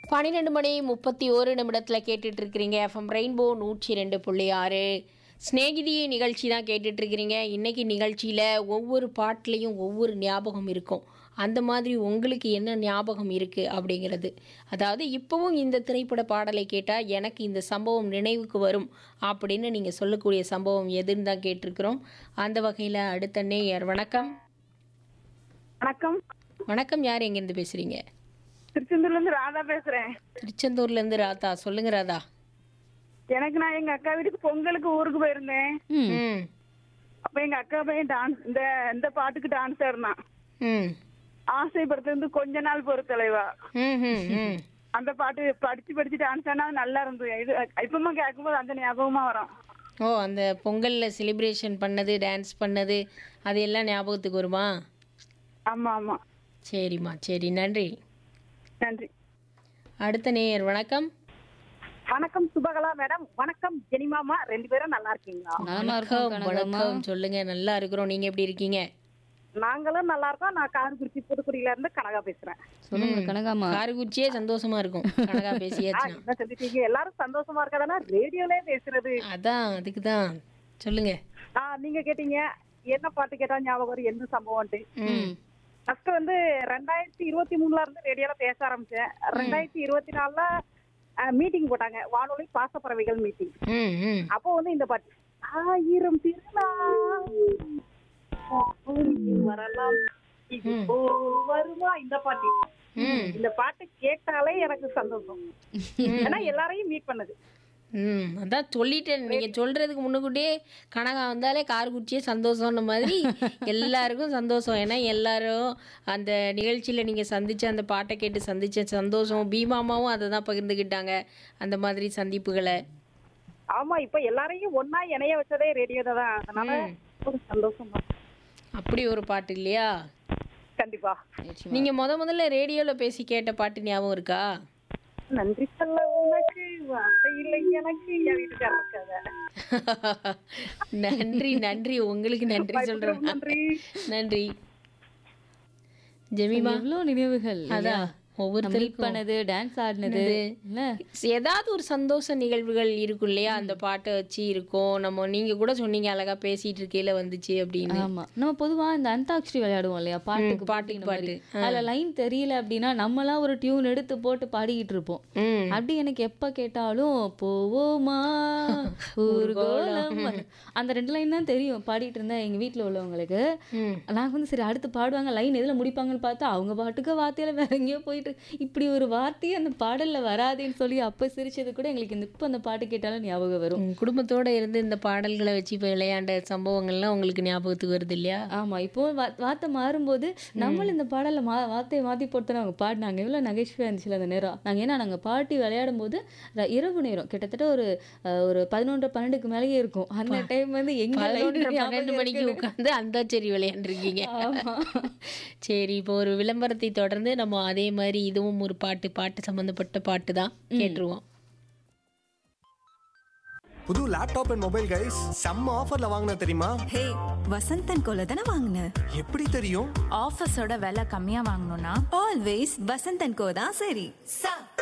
பன்னிரெண்டு மணி முப்பத்தி ஒரு நிமிடத்தில் கேட்டுட்டு இருக்கிறீங்க எஃப்எம் ரெயின்போ நூற்றி ரெண்டு புள்ளி ஆறு ஸ்நேகிதி நிகழ்ச்சி தான் கேட்டுட்டு இருக்கிறீங்க இன்னைக்கு நிகழ்ச்சியில் ஒவ்வொரு பாட்டுலேயும் ஒவ்வொரு ஞாபகம் இருக்கும் அந்த மாதிரி உங்களுக்கு என்ன ஞாபகம் இருக்குது அப்படிங்கிறது அதாவது இப்போவும் இந்த திரைப்பட பாடலை கேட்டால் எனக்கு இந்த சம்பவம் நினைவுக்கு வரும் அப்படின்னு நீங்கள் சொல்லக்கூடிய சம்பவம் எதுன்னு தான் கேட்டிருக்கிறோம் அந்த வகையில் அடுத்த நேயர் வணக்கம் வணக்கம் வணக்கம் யார் எங்கேருந்து பேசுகிறீங்க திருச்செந்தூர்ல இருந்து ராதா பேசுறேன் திருச்செந்தூர்லேருந்து ராதா சொல்லுங்க ராதா எனக்கு நான் எங்க அக்கா வீட்டுக்கு பொங்கலுக்கு ஊருக்கு போயிருந்தேன் ம் அப்ப எங்க அக்கா பையன் டான்ஸ் இந்த இந்த பாட்டுக்கு டான்ஸ் ஆடினான் ம் ஆசைப்படுறது வந்து கொஞ்ச நாள் பொறுத்தலைவா ம் ம் ம் அந்த பாட்டு படிச்சு படிச்சு டான்ஸ் ஆனா அது நல்லா இருந்தது இது இப்பமா கேட்கும்போது அந்த ஞாபகமா வரும் ஓ அந்த பொங்கலில் செலிப்ரேஷன் பண்ணது டான்ஸ் பண்ணது அது எல்லாம் ஞாபகத்துக்கு வருமா ஆமா ஆமா சரிம்மா சரி நன்றி நன்றி அடுத்த நேயர் வணக்கம் வணக்கம் சுபகலா மேடம் வணக்கம் ஜெனிமாமா ரெண்டு பேரும் நல்லா இருக்கீங்களா நலமா இருக்கும் வணக்கம் கனகம்மா வணக்கம் சொல்லுங்க நல்லா இருக்கிறோம் நீங்க எப்படி இருக்கீங்க நாங்களும் நல்லா இருக்கோம் நான் காரக்குறிச்சி புதுக்குடியில இருந்து கனகா பேசுறேன் சொல்லுங்க கனகாம்மா காரைக்குச்சியே சந்தோஷமா இருக்கும் கனகா ஆ, பேசியாச்சுன்னா என்ன சொல்லிட்டீங்க எல்லாரும் சந்தோஷமா இருக்காதானா ரேடியோலே பேசுறது அதான் அதுக்கு தான் சொல்லுங்க ஆ நீங்க கேட்டீங்க என்ன பாட்டு கேட்டா ஞாபகம் வரும் என்ன சம்பவம்ட்டு ம் ஃபர்ஸ்ட் வந்து ரெண்டாயிரத்தி இருபத்தி மூணுல இருந்து ரேடியோல பேச ஆரம்பிச்சேன் ரெண்டாயிரத்தி இருபத்தி நாலுல மீட்டிங் போட்டாங்க வானொலி பாசப்பறவைகள் மீட்டிங் ம் ம் அப்போ வந்து இந்த பாட்டு ஆயிரம் திருநாள் வரலாம் இது போல் வருமா இந்த பாட்டு ம் இந்த பாட்டு கேட்டாலே எனக்கு சந்தோஷம் ஏன்னா எல்லாரையும் மீட் பண்ணுது ம் அதான் சொல்லிட்டேன் நீங்கள் சொல்கிறதுக்கு முன்னுக்கூட்டியே கனகா வந்தாலே காரைக்குச்சியே சந்தோஷம்ன மாதிரி எல்லாருக்கும் சந்தோஷம் ஏன்னா எல்லாரும் அந்த நிகழ்ச்சியில் நீங்கள் சந்திச்ச அந்த பாட்டை கேட்டு சந்திச்ச சந்தோஷம் பீமாமாவும் அதை தான் பகிர்ந்துக்கிட்டாங்க அந்த மாதிரி சந்திப்புகளை ஆமா இப்ப எல்லாரையும் ஒன்னா இணைய வச்சதே ரேடியோ தான் அதனால ஒரு சந்தோஷம் தான் அப்படி ஒரு பாட்டு இல்லையா கண்டிப்பா நீங்கள் முத முதல்ல ரேடியோவில் பேசி கேட்ட பாட்டு ஞாபகம் இருக்கா நன்றி சொல்ல உனக்கு வார்த்தை இல்லை எனக்கு என் வீட்டுக்காரர் இருக்காங்க நன்றி நன்றி உங்களுக்கு நன்றி சொல்கிறேன் நன்றி நன்றி ஜெமிமா எவ்வளவு நினைவுகள் அதான் மீட் ஒவ்வொருத்தருக்கும் பண்ணது டான்ஸ் ஆடினது இல்ல ஏதாவது ஒரு சந்தோஷ நிகழ்வுகள் இருக்கும் இல்லையா அந்த பாட்டை வச்சு இருக்கும் நம்ம நீங்க கூட சொன்னீங்க அழகா பேசிட்டு இருக்கையில வந்துச்சு அப்படின்னு ஆமா நம்ம பொதுவா இந்த அந்தாக்ஷரி விளையாடுவோம் இல்லையா பாட்டுக்கு ம், பாட்டுக்கு பாட்டு அதுல லைன் தெரியல அப்படின்னா நம்மளாம் ஒரு டியூன் எடுத்து போட்டு பாடிக்கிட்டு இருப்போம் ம் அப்படி எனக்கு எப்ப கேட்டாலும் போவோமா ஊர்கோலம் அந்த ரெண்டு லைன் தான் தெரியும் பாடிட்டு இருந்தேன் எங்க வீட்ல உள்ளவங்களுக்கு ம் நாங்க வந்து சரி அடுத்து பாடுவாங்க லைன் எதுல முடிப்பாங்கன்னு பார்த்தா அவங்க பாட்டுக்கு வார்த்தையில வேற எங்கேயோ போயிட்டு இப்படி ஒரு வார்த்தையே அந்த பாடல்ல வராதுன்னு சொல்லி அப்ப சிரிச்சது கூட எங்களுக்கு இந்த இப்ப அந்த பாட்டு கேட்டாலும் ஞாபகம் வரும் உங்க குடும்பத்தோட இருந்து இந்த பாடல்களை வச்சு இப்போ விளையாண்ட சம்பவங்கள்லாம் உங்களுக்கு ஞாபகத்துக்கு வருது இல்லையா ஆமா இப்போ வா- வார்த்தை மாறும்போது நம்மளும் இந்த பாடல்ல மா வார்த்தையை மாத்தி போட்டு அவங்க பாடினாங்க எவ்வளவு நகைச்சுவையா இருந்துச்சுல அந்த நேரம் நாங்க ஏன்னா நாங்க பாட்டி விளையாடும் போது ர- இரவு நேரம் கிட்டத்தட்ட ஒரு அஹ், ஒரு பதினொன்று பன்னெண்டுக்கு மேலேயே இருக்கும் அந்த டைம் வந்து எங்க பதினொன்று line பன்னெண்டு ஞாபகம் மணிக்கு இருக்குன்னு- உட்காந்து அந்தாச்சேரி விளையாண்டுருக்கீங்க ஆமா சரி இப்போ ஒரு விளம்பரத்தை தொடர்ந்து நம்ம அதே மாதிரி இதுவும் ஒரு பாட்டு பாட்டு சம்பந்தப்பட்ட பாட்டு தான் கேட்டுருவோம் புது லேப்டாப் அண்ட் மொபைல் கைஸ் செம்ம ஆஃபர்ல வாங்கின தெரியுமா ஹே வசந்தன் கோல தானே வாங்கின எப்படி தெரியும் ஆஃபீஸோட விலை கம்மியா வாங்கணும்னா ஆல்வேஸ் வசந்தன் கோ தான் சரி